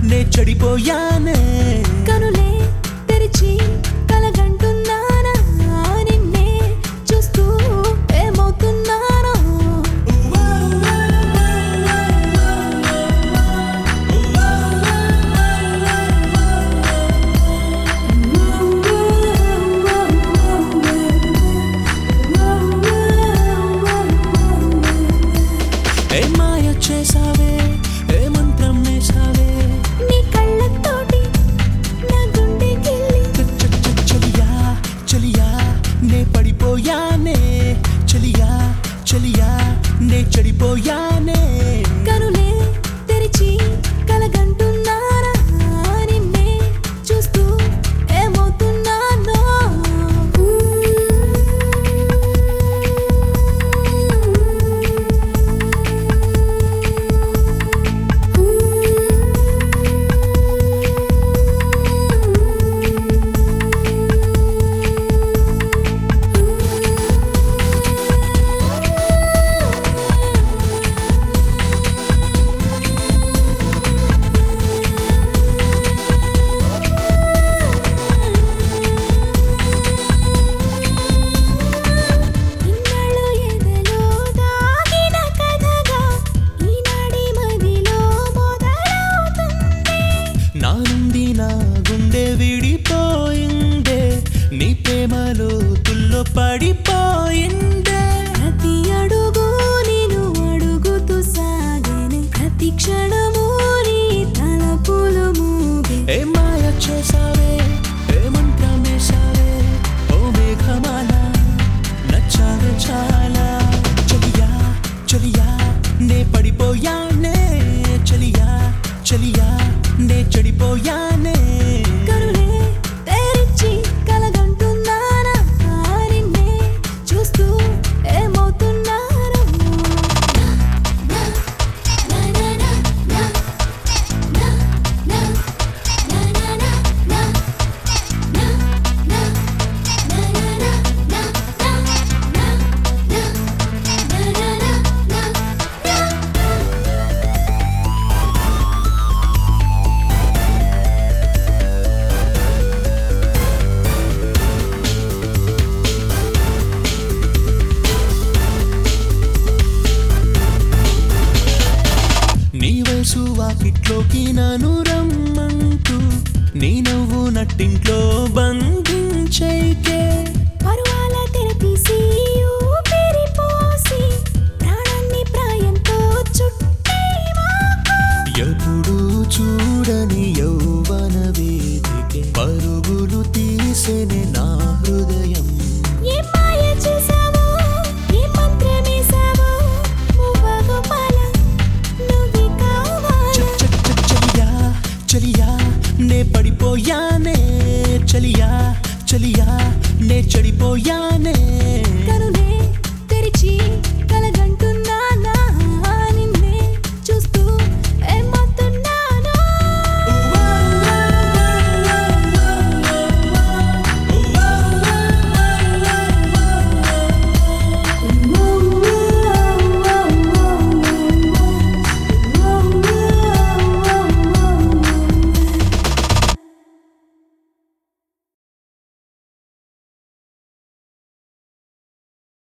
నే చెడిపోయానే కనులే తెరిచి కలగంటున్నానా నిన్నే చూస్తూ ఏమవుతున్నానో ఏ మాయ చేసావే ఏ మంత్రం వేసావే నీ కళ్ళతోటి నా గుండె గిల్లి చ- చ- చ- చలియా చలియా నే పడిపోయానే చలియా చలియా నే చెడిపోయానే కనులే తెరిచి కలగంటున్నానా నిన్నే చూస్తూ ఏమవుతున్నానో ఇన్నాళ్ళు ఎదలో దాగిన కథగా ఈనాడి మదిలో మొదలవుతుంది నా నుండి నా గుండె విడిపోయిందే నీ ప్రేమలో తుల్లో పడిపోయిందే ప్రతి అడుగు నేను అడుగుతూ సాగేనే ప్రతి క్షణము నీ తలపులు మూగే ఏ మాయ చేసావే ఏ మంత్రం వేసావే ఓ మేఘమాల నచ్చావే చాలా చలియా చలియా నే పడిపోయానే చలియా చలియా నే చెడిపోయానే కనులే తెరిచి కలగంటున్నానా నిన్నే చూస్తూ ఏమవుతున్నానో నీ వయసు వాకిట్లోకి నన్ను రమ్మంటూ నీ నవ్వు నట్టింట్లో బంధించైకే పరువాల తెరతీసి ఊపిరి పోసి ప్రాణాన్ని ప్రాయంతో చుట్టేమాకు ఎప్పుడు చూడని యౌవన వేదికే పరుగులు తీసెని నా హృదయం ఏ మాయ చేసావో ఏ మంత్రమేసావో మువ్వగోపాల నువ్వే కావాలా చ- చ- చ- చలియా చలియా నే పడిపోయానే చలియా చలియా నే చెడిపోయానే